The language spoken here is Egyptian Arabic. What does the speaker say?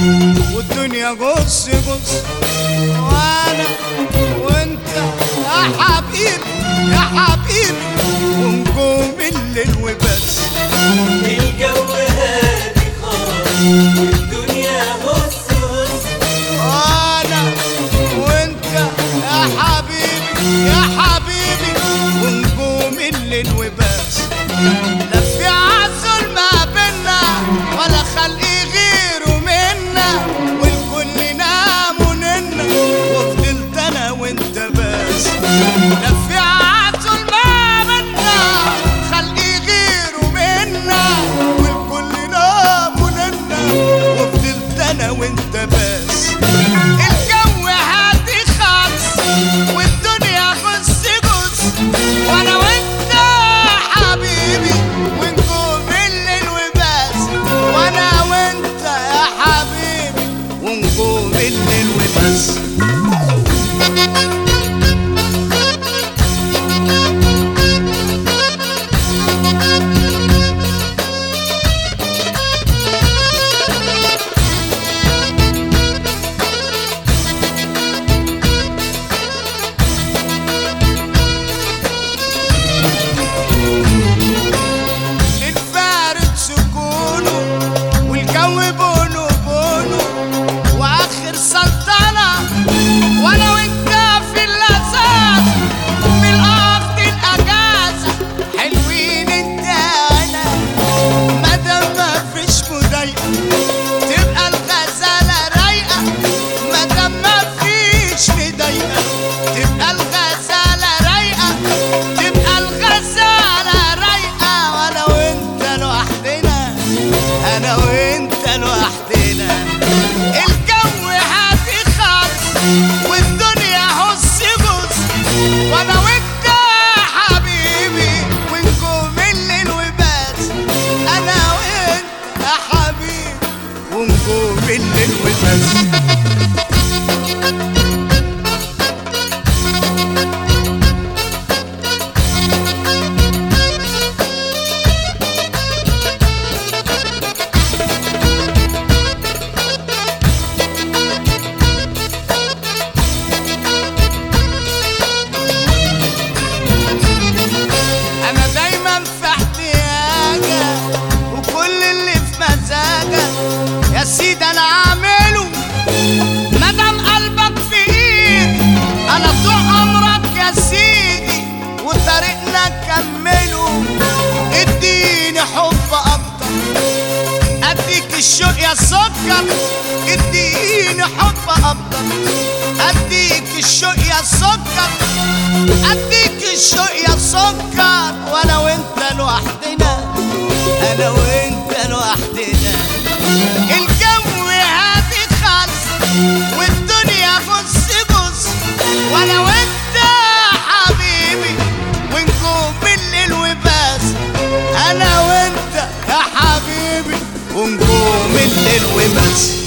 والدنيا جص جص وانا وانت يا حبيبي يا حبيبي ونجوم الليل وبس الجو هادي خالص والدنيا هص هص انا وانت يا حبيبي يا حبيبي ونجوم الليل وبس لا في عزل ما بينا ولا خلق غيره منا والكل نام وننا وفضلت انا وانت بس لا في عزل ما بينا خلق غيره منا والكل نام وننا وفضلت انا وانت بس الجو هادي خالص والدنيا غص غص وانا وانت حبيبي ونجوم الليل وبس وانا وانت يا حبيبي ونجوم الليل وبس للفارد سكونه والجو بونو بونو واخر سلطنه وانا وانت في اللذات بالقفط الاجازه حلوين انت انا مادام مفيش مضايقه تبقى الغزاله رايقه مادام مفيش مضايقه تبقى الغزاله رايقه تبقى الغزاله رايقه وانا وانت لوحدنا انا وانت لوحدنا الجو هادي خالص والدنيا هص بص وانا وانت حبيبي ونجوم الليل وبس انا وانت يا حبيبي ونجوم الليل وبس انا دايما في احتياجك وكل اللي في مزاجك يا سيدي انا اعمله مادام قلبك في ايدي انا طول عمرك يا سيدي وطريقنا كمله اديني حب اكتر اديك الشوق يا سكر اديني حب اكتر اديك الشوق يا سكر اديك الشوق يا سكر وانا وانت لوحدنا انا وانت لوحدنا الجو هادي خالص والدنيا بص بص وانا وانت حبيبي ونجوم الليل وبس انا وانت يا حبيبي ونجوم الليل وبس